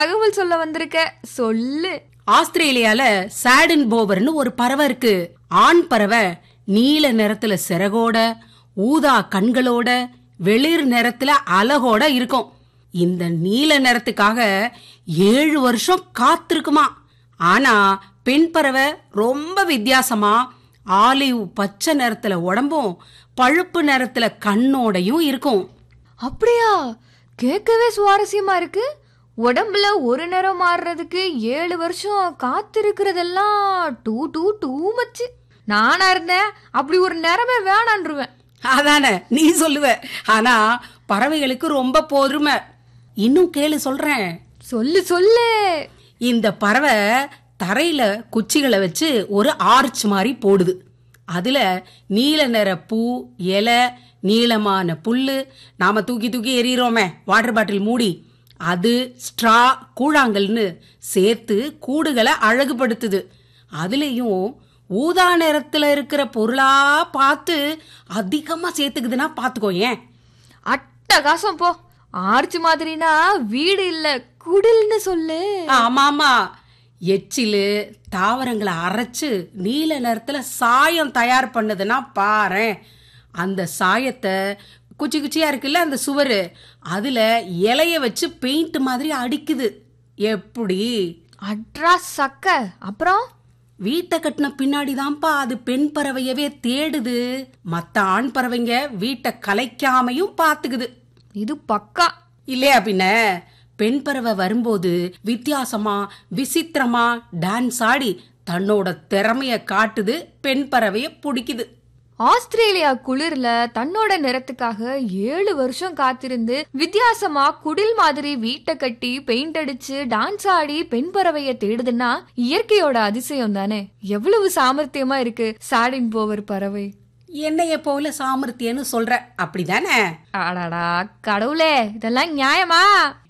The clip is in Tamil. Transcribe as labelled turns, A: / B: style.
A: தகவல் சொல்ல வந்திருக்க சொல்லு
B: ஆஸ்திரேலியால சாடின் போவர்னு ஒரு பறவை இருக்கு ஆண் பறவை நீல நிறத்துல சிறகோட ஊதா கண்களோட வெளிர் நிறத்துல அலகோட இருக்கும் இந்த நீல நிறத்துக்காக ஏழு வருஷம் காத்திருக்குமா ஆனா பெண் பறவை ரொம்ப வித்தியாசமா ஆலிவ் பச்சை நிறத்துல உடம்பும் பழுப்பு நிறத்துல கண்ணோடையும் இருக்கும்
A: அப்படியா கேட்கவே சுவாரஸ்யமா இருக்கு உடம்புல ஒரு நேரம் மாறுறதுக்கு ஏழு வருஷம் காத்திருக்கிறதெல்லாம் டூ டூ டூ மச்சு நானா இருந்தேன் அப்படி ஒரு நேரமே வேணான்றுவேன்
B: அதானே நீ சொல்லுவ ஆனா பறவைகளுக்கு ரொம்ப பொறுமை இன்னும் கேளு சொல்றேன்
A: சொல்லு சொல்லு
B: இந்த பறவை தரையில குச்சிகளை வச்சு ஒரு ஆர்ச் மாதிரி போடுது அதுல நீல நிற பூ இலை நீளமான புல்லு நாம தூக்கி தூக்கி எறிகிறோமே வாட்டர் பாட்டில் மூடி அது ஸ்ட்ரா கூழாங்கல்னு சேர்த்து கூடுகளை அழகுபடுத்துது அதுலயும் ஊதா நிறத்துல இருக்கிற பொருளா பார்த்து அதிகமா சேர்த்துக்குதுன்னா பாத்துக்கோ ஏன்
A: அட்டகாசம் போ ஆர்ச் மாதிரினா வீடு இல்ல குடில்னு சொல்லு
B: ஆமாமா எச்சிலு தாவரங்களை அரைச்சு நீல நிறத்துல சாயம் தயார் பண்ணுதுன்னா பாரேன் அந்த சாயத்தை குச்சி குச்சியா இருக்குல்ல அந்த சுவரு அதுல இலைய வச்சு பெயிண்ட் மாதிரி அடிக்குது எப்படி
A: அட்ரா சக்க அப்புறம்
B: வீட்டை கட்டின பின்னாடி தான்ப்பா அது பெண் பறவையவே தேடுது மத்த ஆண் பறவைங்க வீட்டை கலைக்காமையும் பாத்துக்குது
A: இது பக்கா
B: இல்லையா பின்ன பெண் பறவை வரும்போது வித்தியாசமா விசித்திரமா டான்ஸ் ஆடி தன்னோட திறமைய காட்டுது பெண் பறவைய பிடிக்குது
A: ஆஸ்திரேலியா குளிர்ல தன்னோட நிறத்துக்காக ஏழு வருஷம் காத்திருந்து வித்தியாசமா குடில் மாதிரி வீட்டை கட்டி பெயிண்ட் அடிச்சு டான்ஸ் ஆடி பெண் பறவைய தேடுதுன்னா இயற்கையோட அதிசயம் தானே எவ்வளவு சாமர்த்தியமா இருக்கு சாடின் போவர் பறவை
B: என்னைய போல சாமர்த்தியன்னு சொல்ற அப்படிதானே
A: அடாடா கடவுளே இதெல்லாம் நியாயமா